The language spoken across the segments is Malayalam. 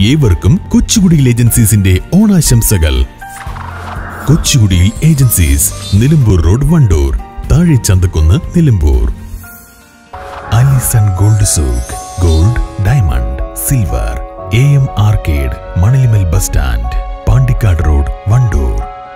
ഏവർക്കും കൊച്ചുകുടിയിൽ ഏജൻസീസിന്റെ ഓണാശംസകൾ കൊച്ചുകുടിയിൽ ഏജൻസീസ് നിലമ്പൂർ റോഡ് വണ്ടൂർ താഴെ Chanthakkunnu Nilambur Alison gold souk gold diamond silver A M arcade Manalimal bus stand Pandikkad road Wandoor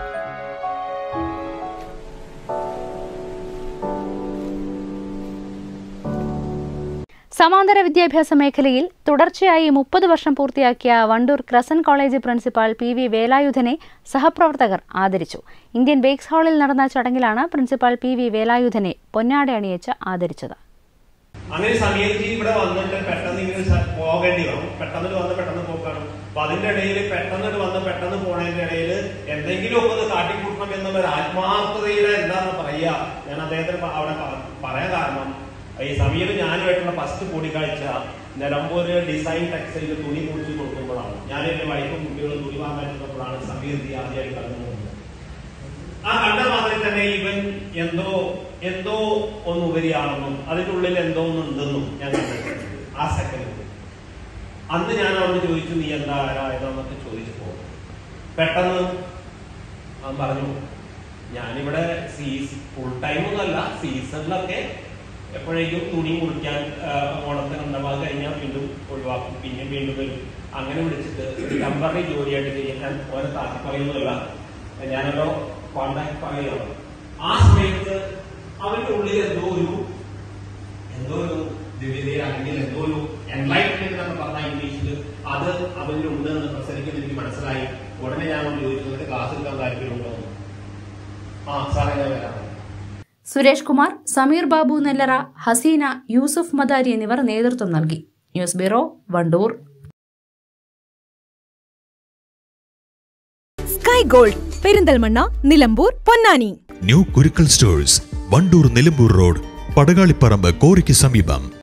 സമാന്തര വിദ്യാഭ്യാസ മേഖലയിൽ തുടർച്ചയായി മുപ്പത് വർഷം പൂർത്തിയാക്കിയ Wandoor crescent college principal P V വേലായുധനെ സഹപ്രവർത്തകർ ആദരിച്ചു ഇന്ത്യൻ ബേക്സ് ഹാളിൽ നടന്ന ചടങ്ങിലാണ് പ്രിൻസിപ്പാൾ പി വി വേലായുധനെ പൊന്നാട അണിയിച്ച് ആദരിച്ചത് അങ്ങനെ സമീർജി ഇവിടെ വന്നിട്ട് പെട്ടെന്ന് ഇങ്ങനെ സ- പോകേണ്ടി വന്നു പെട്ടെന്ന് വന്ന് പെട്ടെന്ന് പോക്കാണ് അപ്പൊ അതിന്റെ ഇടയിൽ പെട്ടെന്ന് വന്ന് പെട്ടെന്ന് പോണതിന്റെ ഇടയിൽ എന്തെങ്കിലും ഒക്കെ ഒന്ന് കാട്ടിക്കൂട്ടണം എന്നുള്ള ഒരു ആത്മാർത്ഥതയുടെ എന്താന്ന് പറയാ ഞാൻ അദ്ദേഹത്തിന് പ- അവിടെ പ- പറയാൻ കാരണം ഈ സമീർ ഞാനുമായിട്ടുള്ള ഫസ്റ്റ് കൂടിക്കാഴ്ച നിലമ്പൂര് ഡിസൈൻ ടെക്സ്റ്റൈൽ തുണി കുടിച്ച് കൊടുക്കുമ്പോഴാണ് ഞാൻ എന്റെ വൈഫും കുട്ടികളും തുണി വാങ്ങാൻ ചെന്നപ്പോഴാണ് സമീർജി ആദ്യമായിട്ട് കടന്നു ആ കണ്ട മാതിരി തന്നെ ഇവൻ എന്തോ എന്തോ ഒന്ന് ഉപരിയാണെന്നും അതിന്റെ ഉള്ളിൽ എന്തോ ഒന്ന് ഉണ്ടെന്നും ഞാൻ കണ്ടിട്ടുണ്ട് ആ സെക്കൻഡ് അന്ന് ഞാൻ അവനോട് ചോദിച്ചു നീ എന്താ ആരായതെന്നൊക്കെ ചോദിച്ചപ്പോ പെട്ടെന്ന് അവൻ പറഞ്ഞു ഞാനിവിടെ സീസ് ഫുൾ ടൈം ഒന്നല്ല സീസണിലൊക്കെ എപ്പോഴേക്കും തുണി മുറിക്കാൻ ആ, ഓണത്തിന് ഉണ്ടാവും അത് കഴിഞ്ഞാൽ വീണ്ടും ഒഴിവാക്കും പിന്നെ വീണ്ടും വരും അങ്ങനെ വിളിച്ചിട്ട് ടെമ്പററി ജോലിയായിട്ട് ചെയ്യാൻ ഞാൻ ഓരോ താത്തി പറയുന്നതല്ല ഞാനൊരു കോണ്ടാക്ട് പറയുകയാണ് ആ സമയത്ത് അവന്റെ ഉള്ളിൽ എന്തോ ഒരു എന്തോ ഒരു ദിവ്യതയിൽ അല്ലെങ്കിൽ എന്തോ ഒരു എൻലൈറ്റ്മെന്റ് എന്ന് പറഞ്ഞ ഇംഗ്ലീഷിൽ അത് അവന്റെ ഉണ്ട് എന്ന് പ്രസരിക്കുന്ന എനിക്ക് മനസ്സിലായി ഉടനെ ഞാൻ അവനോട് ചോദിച്ചു നിനക്ക് ക്ലാസ് എടുക്കാൻ താല്പര്യമുണ്ടോ എന്ന്. ആ സാറേ ഞാൻ വരാം സുരേഷ് കുമാർ സമീർ ബാബു നെല്ലറ ഹസീന യൂസുഫ് മദാരി എന്നിവർ നേതൃത്വം നൽകി news bureau Wandoor sky gold Perinthalmanna Nilambur Ponnani new Kurukkal stores Wandoor Nilambur road Padakalipparamba കോറിക്ക് സമീപം